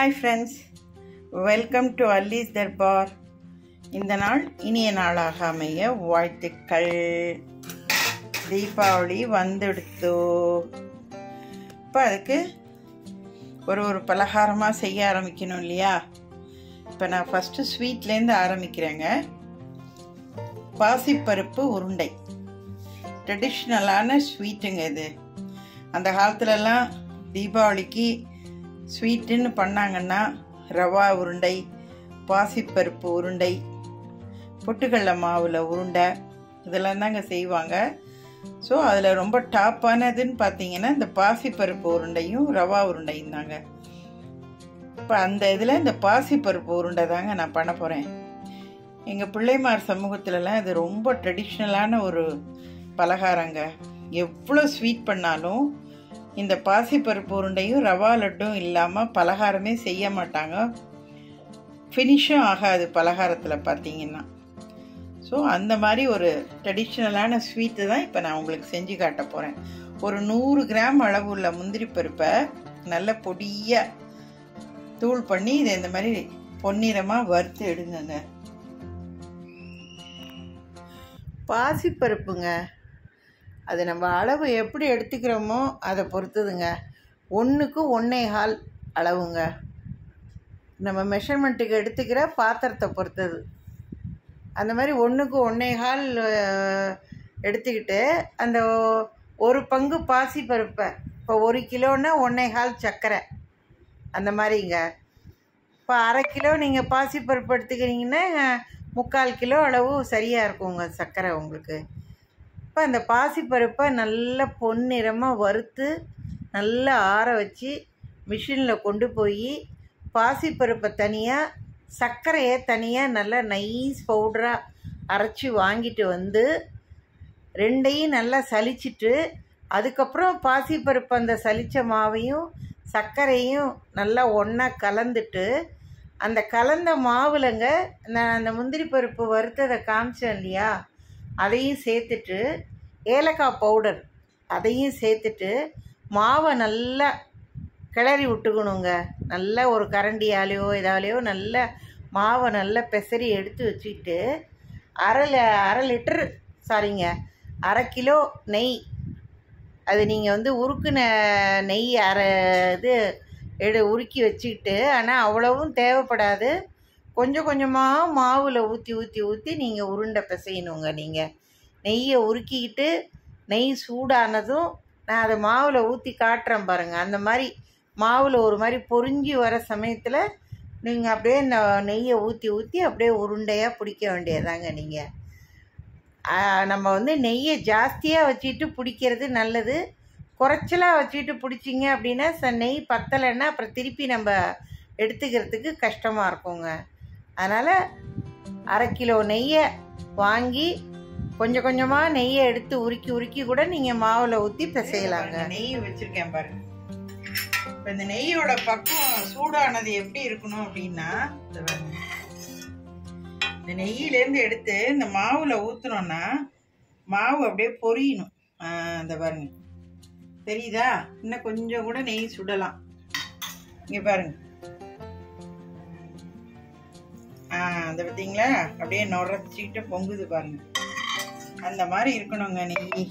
hi friends welcome to அல்லீஸ் தர்பார் இந்த நாள் இனிய நாளாக அமைய வாழ்த்துக்கள் தீபாவளி வந்துடுத்தோ இப்போ அதுக்கு ஒரு ஒரு பலகாரமாக செய்ய ஆரம்பிக்கணும் இல்லையா இப்போ நான் ஃபஸ்ட்டு ஸ்வீட்லேருந்து ஆரம்பிக்கிறேங்க பாசிப்பருப்பு உருண்டை ட்ரெடிஷ்னலான ஸ்வீட்டுங்க இது அந்த காலத்துலலாம் தீபாவளிக்கு ஸ்வீட்டுன்னு பண்ணாங்கன்னா ரவா உருண்டை பாசிப்பருப்பு உருண்டை பொட்டுக்கடல மாவில் உருண்டை இதெல்லாம் தாங்க செய்வாங்க ஸோ அதில் ரொம்ப டாப்பானதுன்னு பார்த்தீங்கன்னா இந்த பாசிப்பருப்பு உருண்டையும் ரவா உருண்டையும் தாங்க இப்போ அந்த இதில் இந்த பாசிப்பருப்பு உருண்டை தாங்க நான் பண்ண போகிறேன் எங்கள் பிள்ளைமார் சமூகத்துலலாம் இது ரொம்ப ட்ரெடிஷ்னலான ஒரு பலகாரங்க எவ்வளோ ஸ்வீட் பண்ணாலும் இந்த பாசிப்பருப்பு உருண்டையும் ரவா லட்டும் இல்லாமல் பலகாரமே செய்ய மாட்டாங்க ஃபினிஷும் ஆகாது பலகாரத்தில் பார்த்தீங்கன்னா ஸோ அந்த மாதிரி ஒரு ட்ரெடிஷ்னலான ஸ்வீட்டு தான் இப்போ நான் உங்களுக்கு செஞ்சு காட்ட போகிறேன் ஒரு நூறு கிராம் அளவு உள்ள முந்திரி பருப்பை நல்ல பொடியாக தூள் பண்ணி இதை இந்த மாதிரி பொன்னிறமாக வறுத்து எடுங்கங்க பாசிப்பருப்புங்க அது நம்ம அளவு எப்படி எடுத்துக்கிறோமோ அதை பொறுத்ததுங்க ஒன்றுக்கு ஒன்றே கால் அளவுங்க நம்ம மெஷர்மெண்ட்டுக்கு எடுத்துக்கிற பாத்திரத்தை பொறுத்தது அந்த மாதிரி ஒன்றுக்கு ஒன்றே கால் எடுத்துக்கிட்டு அந்த ஒரு பங்கு பாசி பருப்பை இப்போ ஒரு கிலோன்னா ஒன்றே கால் சர்க்கரை அந்த மாதிரிங்க இப்போ அரை கிலோ நீங்கள் பாசிப்பருப்பு எடுத்துக்கிறீங்கன்னா முக்கால் கிலோ அளவு சரியாக இருக்குங்க சர்க்கரை உங்களுக்கு இப்போ அந்த பாசிப்பருப்பை நல்லா பொன்னிறமாக வறுத்து நல்லா ஆற வச்சு மிஷினில் கொண்டு போய் பாசிப்பருப்பை தனியாக சர்க்கரையை தனியாக நல்லா நைஸ் பவுடராக அரைச்சி வாங்கிட்டு வந்து ரெண்டையும் நல்லா சலிச்சிட்டு அதுக்கப்புறம் பாசிப்பருப்பு அந்த சலித்த மாவையும் சர்க்கரையும் நல்லா ஒன்றா கலந்துட்டு அந்த கலந்த மாவுலங்க நான் அந்த முந்திரி பருப்பு வறுத்ததை காமிச்சேன் இல்லையா அதையும் சேர்த்துட்டு ஏலக்காய் பவுடர் அதையும் சேர்த்துட்டு மாவை நல்லா கிளறி விட்டுக்கணுங்க நல்லா ஒரு கரண்டியாலேயோ இதாலேயோ நல்ல மாவை நல்லா பெசரி எடுத்து வச்சுக்கிட்டு அரை அரை லிட்டர் சாரிங்க அரை கிலோ நெய் அது நீங்கள் வந்து உருக்குன நெய் அரை இது எடு உருக்கி வச்சுக்கிட்டு ஆனால் அவ்வளவும் தேவைப்படாது கொஞ்சம் கொஞ்சமாக மாவில் ஊற்றி ஊற்றி ஊற்றி நீங்கள் உருண்டை பிசையணுங்க நீங்கள் நெய்யை உருக்கிக்கிட்டு நெய் சூடானதும் நான் அதை மாவில் ஊற்றி காட்டுறேன் பாருங்கள் அந்த மாதிரி மாவில் ஒரு மாதிரி பொறிஞ்சி வர சமயத்தில் நீங்கள் அப்படியே இந்த நெய்யை ஊற்றி ஊற்றி அப்படியே உருண்டையாக பிடிக்க வேண்டியதாங்க நீங்கள் நம்ம வந்து நெய்யை ஜாஸ்தியாக வச்சுட்டு பிடிக்கிறது நல்லது குறைச்சலாக வச்சுட்டு பிடிச்சிங்க அப்படின்னா ச நெய் பத்தலைன்னா அப்புறம் திருப்பி நம்ம எடுத்துக்கிறதுக்கு கஷ்டமாக இருக்குங்க அதனால் அரை கிலோ நெய்யை வாங்கி கொஞ்சம் கொஞ்சமாக நெய்யை எடுத்து உருக்கி உருக்கி கூட நீங்கள் மாவில் ஊற்றி பிசையலாங்க நெய் வச்சுருக்கேன் பாருங்க இப்போ இந்த நெய்யோட பக்கம் சூடானது எப்படி இருக்கணும் அப்படின்னா இந்த நெய்யிலேருந்து எடுத்து இந்த மாவில் ஊற்றுனோன்னா மாவு அப்படியே பொரியணும் அந்த பாருங்க தெரியுதா இன்னும் கொஞ்சம் கூட நெய் சுடலாம் இங்கே பாருங்க ஆ அதை பார்த்தீங்களா அப்படியே நுரைச்சிக்கிட்டு பொங்குது பாருங்க அந்த மாதிரி இருக்கணுங்க நெய்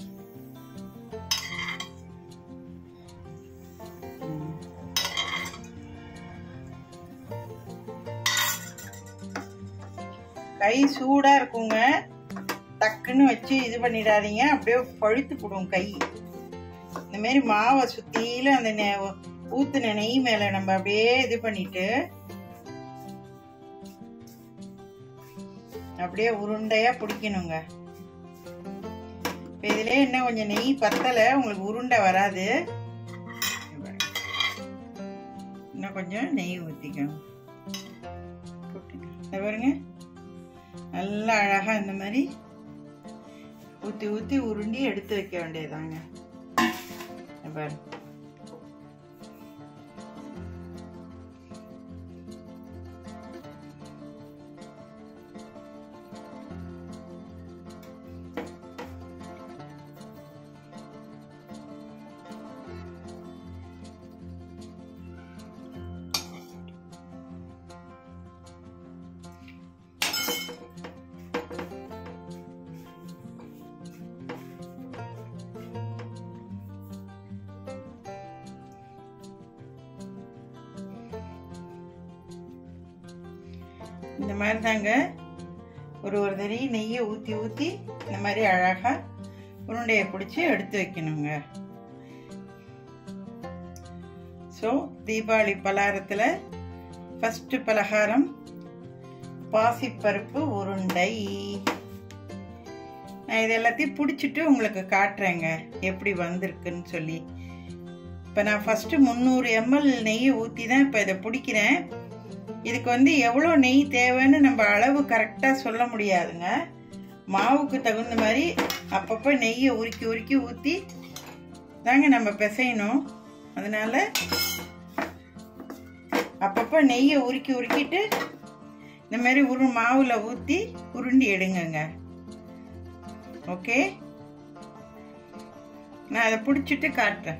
கை சூடாக இருக்குங்க டக்குன்னு வச்சு இது பண்ணிடாதீங்க அப்படியே பழுத்து போடும் கை இந்த மாதிரி மாவை சுற்றிலும் அந்த நெ ஊற்றுன நெய் மேலே நம்ம அப்படியே இது பண்ணிட்டு அப்படியே உருண்டையாக பிடிக்கணுங்க இப்போ இதிலே இன்னும் கொஞ்சம் நெய் பத்தலை உங்களுக்கு உருண்டை வராது இன்னும் கொஞ்சம் நெய் ஊற்றிக்கணும் பாருங்க நல்லா அழகாக இந்த மாதிரி ஊற்றி ஊற்றி உருண்டி எடுத்து வைக்க வேண்டியதாங்க பாரு இந்த மாதிரி தாங்க ஒரு ஒரு தறி நெய்யை ஊற்றி ஊற்றி இந்த மாதிரி அழகாக உருண்டையை பிடிச்சி எடுத்து வைக்கணுங்க ஸோ தீபாவளி பலகாரத்தில் ஃபஸ்ட்டு பலகாரம் பாசிப்பருப்பு உருண்டை நான் இது எல்லாத்தையும் பிடிச்சிட்டு உங்களுக்கு காட்டுறேங்க எப்படி வந்திருக்குன்னு சொல்லி இப்போ நான் ஃபஸ்ட்டு முந்நூறு எம்எல் நெய் ஊற்றி தான் இப்போ இதை பிடிக்கிறேன் இதுக்கு வந்து எவ்வளோ நெய் தேவைன்னு நம்ம அளவு கரெக்டாக சொல்ல முடியாதுங்க மாவுக்கு தகுந்த மாதிரி அப்பப்போ நெய்யை உருக்கி உருக்கி ஊற்றி தாங்க நம்ம பிசையணும் அதனால அப்பப்போ நெய்யை உருக்கி உருக்கிட்டு இந்த மாதிரி உரு மாவில் ஊற்றி உருண்டி எடுங்கங்க ஓகே நான் அதை பிடிச்சிட்டு காட்டுறேன்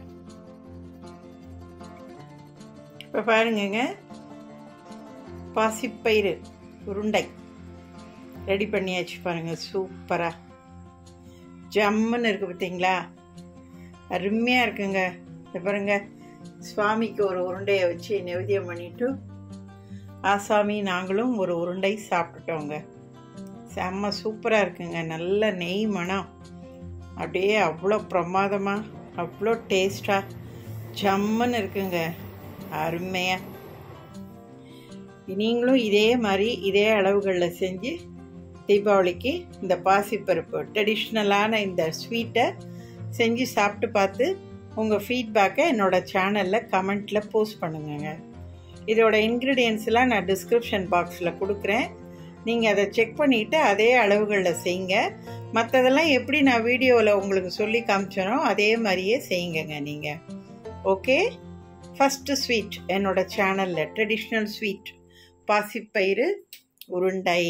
இப்போ பாருங்கங்க பாசிப்பயிறு உருண்டை ரெடி பண்ணியாச்சு பாருங்க சூப்பராக ஜம்முன்னு இருக்கு பார்த்தீங்களா அருமையாக இருக்குங்க இந்த பாருங்க சுவாமிக்கு ஒரு உருண்டையை வச்சு நெவேத்தியம் பண்ணிட்டு ஆசாமி நாங்களும் ஒரு உருண்டை சாப்பிட்டுட்டோங்க செம்ம சூப்பராக இருக்குங்க நல்ல நெய் மனம் அப்படியே அவ்வளோ பிரமாதமாக அவ்வளோ டேஸ்டாக ஜம்முன்னு இருக்குங்க அருமையாக நீங்களும் இதே மாதிரி இதே அளவுகளில் செஞ்சு தீபாவளிக்கு இந்த பாசிப்பருப்பு ட்ரெடிஷ்னலான இந்த ஸ்வீட்டை செஞ்சு சாப்பிட்டு பார்த்து உங்கள் ஃபீட்பேக்கை என்னோடய சேனலில் கமெண்ட்டில் போஸ்ட் பண்ணுங்கங்க இதோட இன்க்ரீடியன்ஸ்லாம் நான் டிஸ்கிரிப்ஷன் பாக்ஸில் கொடுக்குறேன் நீங்கள் அதை செக் பண்ணிவிட்டு அதே அளவுகளில் செய்யுங்க மற்றதெல்லாம் எப்படி நான் வீடியோவில் உங்களுக்கு சொல்லி காமிச்சனோ அதே மாதிரியே செய்யுங்கங்க நீங்கள் ஓகே ஃபஸ்ட்டு ஸ்வீட் என்னோட சேனலில் ட்ரெடிஷ்னல் ஸ்வீட் பாசிப்பயிறு உருண்டை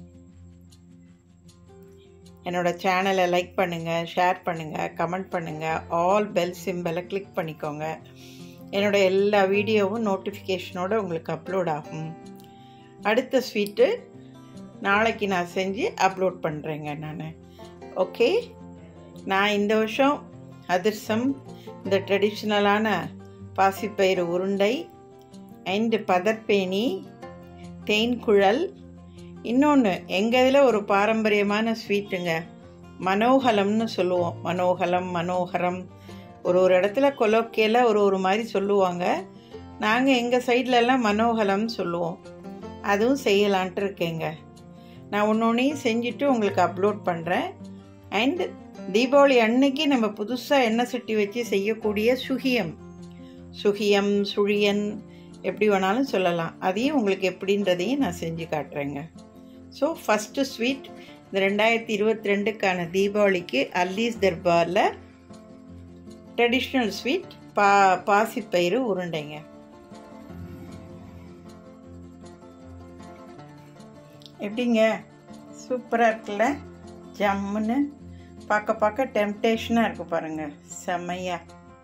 என்னோட சேனலை லைக் பண்ணுங்கள் ஷேர் பண்ணுங்கள் கமெண்ட் பண்ணுங்கள் ஆல் பெல் சிம்பலை கிளிக் பண்ணிக்கோங்க என்னோட எல்லா வீடியோவும் நோட்டிஃபிகேஷனோட உங்களுக்கு அப்லோட் ஆகும் அடுத்த ஸ்வீட்டு நாளைக்கு நான் செஞ்சு அப்லோட் பண்ணுறேங்க நான் ஓகே நான் இந்த வருஷம் அதிர்சம் இந்த ட்ரெடிஷ்னலான பாசிப்பயிறு உருண்டை அண்டு பதற்பேணி தேன்குழல் இன்னொன்று எங்கள் இதில் ஒரு பாரம்பரியமான ஸ்வீட்டுங்க மனோகலம்னு சொல்லுவோம் மனோகலம் மனோகரம் ஒரு ஒரு இடத்துல கொலோக்கியில் ஒரு ஒரு மாதிரி சொல்லுவாங்க நாங்கள் எங்கள் சைட்லலாம் மனோகலம்னு சொல்லுவோம் அதுவும் செய்யலான்ட்டு இருக்கேங்க நான் ஒன்று ஒன்றையும் செஞ்சுட்டு உங்களுக்கு அப்லோட் பண்ணுறேன் அண்ட் தீபாவளி அன்னைக்கு நம்ம புதுசாக எண்ணெய் சட்டி வச்சு செய்யக்கூடிய சுகியம் சுகியம் சுழியன் எப்படி வேணாலும் சொல்லலாம் அதையும் உங்களுக்கு எப்படின்றதையும் நான் செஞ்சு காட்டுறேங்க ஸோ ஃபஸ்ட்டு ஸ்வீட் இந்த ரெண்டாயிரத்தி இருபத்தி ரெண்டுக்கான தீபாவளிக்கு அல்லீஸ் தர்பாரில் ட்ரெடிஷ்னல் ஸ்வீட் பா பாசிப்பயிறு உருண்டைங்க எப்படிங்க சூப்பராக இருக்குல்ல ஜம்முன்னு பார்க்க பார்க்க டெம்டேஷனாக இருக்கு பாருங்க செம்மையா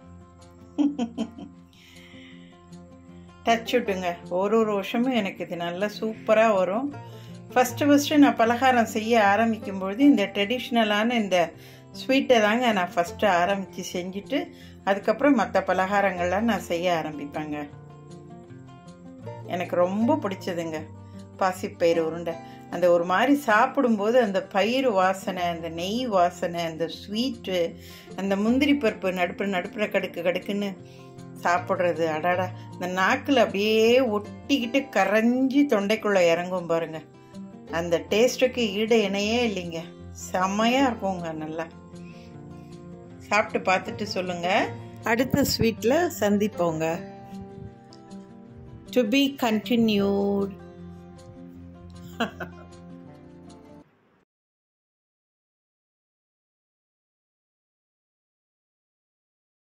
டச் விட்டுங்க ஒரு ஒரு வருஷமும் எனக்கு இது நல்லா சூப்பராக வரும் ஃபஸ்ட்டு ஃபஸ்ட்டு நான் பலகாரம் செய்ய ஆரம்பிக்கும்பொழுது இந்த ட்ரெடிஷ்னலான இந்த ஸ்வீட்டை தாங்க நான் ஃபஸ்ட்டு ஆரம்பித்து செஞ்சுட்டு அதுக்கப்புறம் மற்ற பலகாரங்கள்லாம் நான் செய்ய ஆரம்பிப்பேங்க எனக்கு ரொம்ப பிடிச்சதுங்க பாசிப்பயிறு உருண்டை அந்த ஒரு மாதிரி சாப்பிடும்போது அந்த பயிறு வாசனை அந்த நெய் வாசனை அந்த ஸ்வீட்டு அந்த முந்திரி பருப்பு நடுப்பு நடுப்புற கடுக்கு கடுக்குன்னு சாப்பிட்றது அடாடா இந்த நாக்கில் அப்படியே ஒட்டிக்கிட்டு கரைஞ்சி தொண்டைக்குள்ளே இறங்கும் பாருங்க அந்த டேஸ்ட்டுக்கு ஈடு இணையே இல்லைங்க செம்மையாக இருக்குங்க நல்லா சாப்பிட்டு பார்த்துட்டு சொல்லுங்க அடுத்த ஸ்வீட்டில் சந்திப்போங்க டு பி கண்டினியூட்